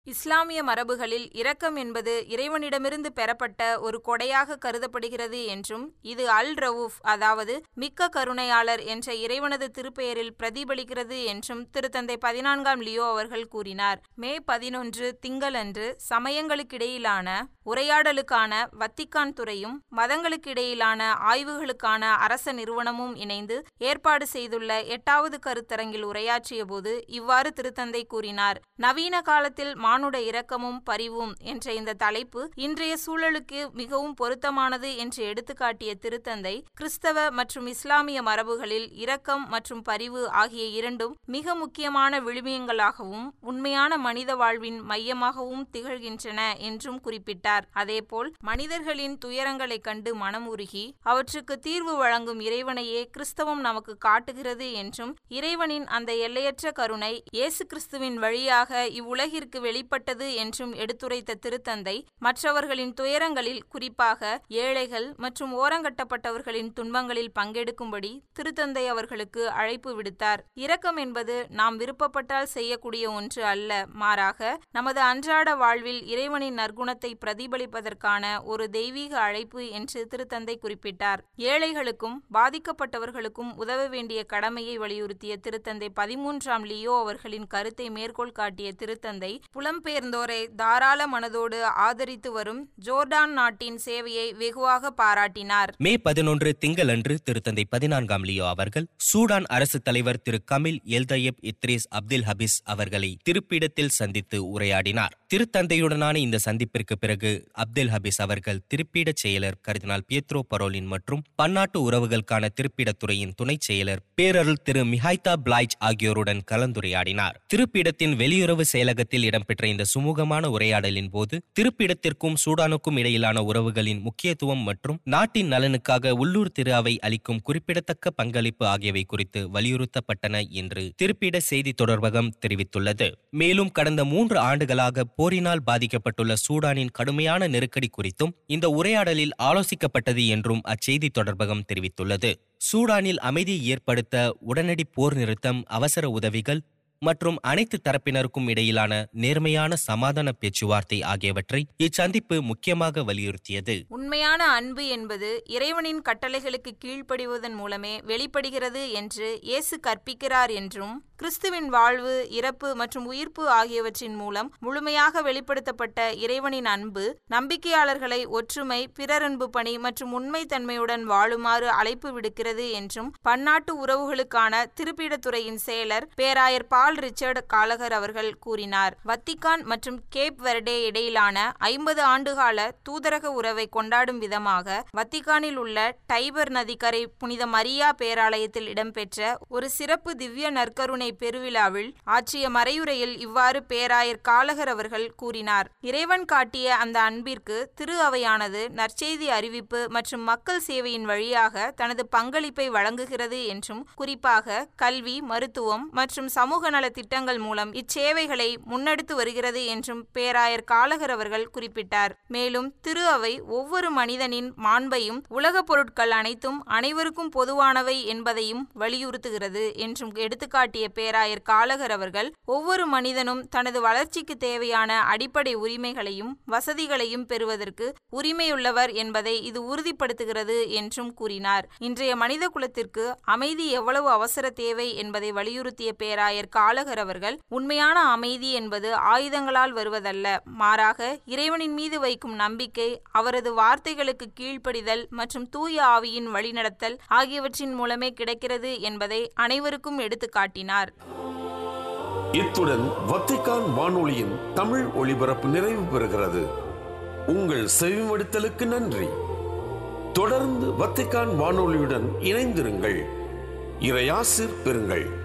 இஸ்லாமிய மரபுகளில் இரக்கம் என்பது இறைவனிடமிருந்து பெறப்பட்ட ஒரு கொடையாக கருதப்படுகிறது என்றும் இது அல் ரவூஃப் அதாவது மிக்க கருணையாளர் என்ற இறைவனது திருப்பெயரில் பிரதிபலிக்கிறது என்றும் திருத்தந்தை பதினான்காம் லியோ அவர்கள் கூறினார் மே பதினொன்று திங்களன்று சமயங்களுக்கிடையிலான உரையாடலுக்கான வத்திக்கான் துறையும் மதங்களுக்கிடையிலான ஆய்வுகளுக்கான அரச நிறுவனமும் இணைந்து ஏற்பாடு செய்துள்ள எட்டாவது கருத்தரங்கில் உரையாற்றிய போது இவ்வாறு திருத்தந்தை கூறினார் நவீன காலத்தில் மானுட இரக்கமும் பரிவும் என்ற இந்த தலைப்பு இன்றைய சூழலுக்கு மிகவும் பொருத்தமானது என்று எடுத்துக்காட்டிய திருத்தந்தை கிறிஸ்தவ மற்றும் இஸ்லாமிய மரபுகளில் இரக்கம் மற்றும் பரிவு ஆகிய இரண்டும் மிக முக்கியமான விழுமியங்களாகவும் உண்மையான மனித வாழ்வின் மையமாகவும் திகழ்கின்றன என்றும் குறிப்பிட்டார் அதேபோல் மனிதர்களின் துயரங்களைக் கண்டு மனம் உருகி அவற்றுக்கு தீர்வு வழங்கும் இறைவனையே கிறிஸ்தவம் நமக்கு காட்டுகிறது என்றும் இறைவனின் அந்த எல்லையற்ற கருணை இயேசு கிறிஸ்துவின் வழியாக இவ்வுலகிற்கு வெளிப்பட்டது என்றும் எடுத்துரைத்த திருத்தந்தை மற்றவர்களின் துயரங்களில் குறிப்பாக ஏழைகள் மற்றும் ஓரங்கட்டப்பட்டவர்களின் துன்பங்களில் பங்கெடுக்கும்படி திருத்தந்தை அவர்களுக்கு அழைப்பு விடுத்தார் இரக்கம் என்பது நாம் விருப்பப்பட்டால் செய்யக்கூடிய ஒன்று அல்ல மாறாக நமது அன்றாட வாழ்வில் இறைவனின் நற்குணத்தை பிரதிபலிப்பதற்கான ஒரு தெய்வீக அழைப்பு என்று திருத்தந்தை குறிப்பிட்டார் ஏழைகளுக்கும் பாதிக்கப்பட்டவர்களுக்கும் உதவ வேண்டிய கடமையை வலியுறுத்திய திருத்தந்தை பதிமூன்றாம் லியோ அவர்களின் கருத்தை மேற்கோள் காட்டிய திருத்தந்தை புலம்பெயர்ந்தோரை தாராள மனதோடு ஆதரித்து வரும் ஜோர்டான் நாட்டின் சேவையை வெகுவாக பாராட்டினார் மே பதினொன்று திங்களன்று திருத்தந்தை பதினான்காம் லியோ அவர்கள் சூடான் அரசு தலைவர் திரு கமில் எல்தயப் இத்ரீஸ் அப்துல் ஹபிஸ் அவர்களை திருப்பிடத்தில் சந்தித்து உரையாடினார் திருத்தந்தையுடனான இந்த சந்திப்பிற்கு பிறகு அப்துல் ஹபிஸ் அவர்கள் திருப்பிடச் செயலர் கர்தினால் பியத்ரோ பரோலின் மற்றும் பன்னாட்டு உறவுகளுக்கான திருப்பிடத்துறையின் துணைச் செயலர் பேரருள் திரு மிஹாய்தா பிளாய்ச் ஆகியோருடன் கலந்துரையாடினார் திருப்பிடத்தின் வெளியுறவு செயலகத்தில் இடம்பெற்ற இந்த சுமூகமான உரையாடலின் போது திருப்பிடத்திற்கும் சூடானுக்கும் இடையிலான உறவுகளின் முக்கியத்துவம் மற்றும் நாட்டின் நலனுக்காக உள்ளூர் திரு அவை அளிக்கும் குறிப்பிடத்தக்க பங்களிப்பு ஆகியவை குறித்து வலியுறுத்தப்பட்டன என்று திருப்பிட செய்தி தொடர்பகம் தெரிவித்துள்ளது மேலும் கடந்த மூன்று ஆண்டுகளாக போரினால் பாதிக்கப்பட்டுள்ள சூடானின் கடுமையான நெருக்கடி குறித்தும் இந்த உரையாடலில் ஆலோசிக்கப்பட்டது என்றும் அச்செய்தி தொடர்பகம் தெரிவித்துள்ளது சூடானில் அமைதியை ஏற்படுத்த உடனடி போர் நிறுத்தம் அவசர உதவிகள் மற்றும் அனைத்து தரப்பினருக்கும் இடையிலான நேர்மையான சமாதான பேச்சுவார்த்தை ஆகியவற்றை இச்சந்திப்பு முக்கியமாக வலியுறுத்தியது உண்மையான அன்பு என்பது இறைவனின் கட்டளைகளுக்கு கீழ்ப்படிவதன் மூலமே வெளிப்படுகிறது என்று இயேசு கற்பிக்கிறார் என்றும் கிறிஸ்துவின் வாழ்வு இறப்பு மற்றும் உயிர்ப்பு ஆகியவற்றின் மூலம் முழுமையாக வெளிப்படுத்தப்பட்ட இறைவனின் அன்பு நம்பிக்கையாளர்களை ஒற்றுமை பிறரன்பு பணி மற்றும் உண்மைத்தன்மையுடன் வாழுமாறு அழைப்பு விடுக்கிறது என்றும் பன்னாட்டு உறவுகளுக்கான திருப்பீடத்துறையின் செயலர் பேராயர் பால் ரிச்சர்ட் காலகர் அவர்கள் கூறினார் வத்திக்கான் மற்றும் கேப் வெர்டே இடையிலான ஐம்பது ஆண்டுகால தூதரக உறவை கொண்டாடும் விதமாக வத்திக்கானில் உள்ள டைபர் நதிக்கரை புனித மரியா பேராலயத்தில் இடம்பெற்ற ஒரு சிறப்பு திவ்ய நற்கருணை பெருவிழாவில் ஆற்றிய மறையுரையில் இவ்வாறு பேராயர் காலகர் அவர்கள் கூறினார் இறைவன் காட்டிய அந்த அன்பிற்கு திரு அவையானது நற்செய்தி அறிவிப்பு மற்றும் மக்கள் சேவையின் வழியாக தனது பங்களிப்பை வழங்குகிறது என்றும் குறிப்பாக கல்வி மருத்துவம் மற்றும் சமூக நல திட்டங்கள் மூலம் இச்சேவைகளை முன்னெடுத்து வருகிறது என்றும் பேராயர் காலகர் அவர்கள் குறிப்பிட்டார் மேலும் திரு அவை ஒவ்வொரு மனிதனின் மாண்பையும் உலகப் பொருட்கள் அனைத்தும் அனைவருக்கும் பொதுவானவை என்பதையும் வலியுறுத்துகிறது என்றும் எடுத்துக்காட்டிய பேராயர் காலகர் அவர்கள் ஒவ்வொரு மனிதனும் தனது வளர்ச்சிக்கு தேவையான அடிப்படை உரிமைகளையும் வசதிகளையும் பெறுவதற்கு உரிமையுள்ளவர் என்பதை இது உறுதிப்படுத்துகிறது என்றும் கூறினார் இன்றைய மனித குலத்திற்கு அமைதி எவ்வளவு அவசர தேவை என்பதை வலியுறுத்திய பேராயர் காலகர் அவர்கள் உண்மையான அமைதி என்பது ஆயுதங்களால் வருவதல்ல மாறாக இறைவனின் மீது வைக்கும் நம்பிக்கை அவரது வார்த்தைகளுக்கு கீழ்ப்படிதல் மற்றும் தூய ஆவியின் வழிநடத்தல் ஆகியவற்றின் மூலமே கிடைக்கிறது என்பதை அனைவருக்கும் எடுத்துக்காட்டினார் இத்துடன் வத்திக்கான் வானொலியின் தமிழ் ஒளிபரப்பு நிறைவு பெறுகிறது உங்கள் செவிமடுத்தலுக்கு நன்றி தொடர்ந்து வத்திக்கான் வானொலியுடன் இணைந்திருங்கள் இறையாசிர் பெறுங்கள்